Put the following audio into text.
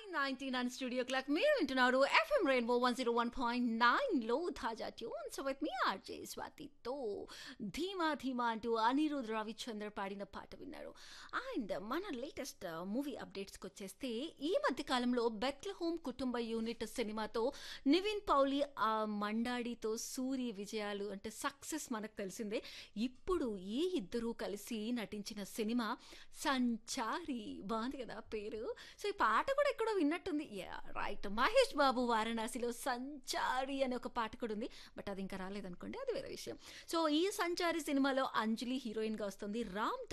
nineteen and studio clock మీరు వింటున్నారు FM rainbow one zero one point నైన్లో తాజా ట్యూన్స్ విత్ మీ ఆర్జే స్వాతితో ధీమా ధీమా అంటూ అనిరుద్ రవిచంద్ర పాడిన పాట విన్నారు అండ్ మన లేటెస్ట్ మూవీ అప్డేట్స్కి వచ్చేస్తే ఈ మధ్య కాలంలో బెత్ల హోమ్ కుటుంబ యూనిట్ సినిమాతో నివిన్ పౌలి ఆ మండాడితో సూరి విజయాలు అంటే సక్సెస్ మనకు తెలిసిందే ఇప్పుడు ఈ ఇద్దరూ కలిసి నటించిన సినిమా సంచారి బాగుంది కదా పేరు సో ఈ పాట కూడా ఎక్కడో విన్నట్టుంది రైట్ మహేష్ బాబు వారణాసిలో సంచారి అనే ఒక పాట కూడా ఉంది బట్ అది ఇంకా రాలేదనుకోండి అది వేరే విషయం సో ఈ సంచారి సినిమాలో అంజలి హీరోయిన్గా వస్తుంది రామ్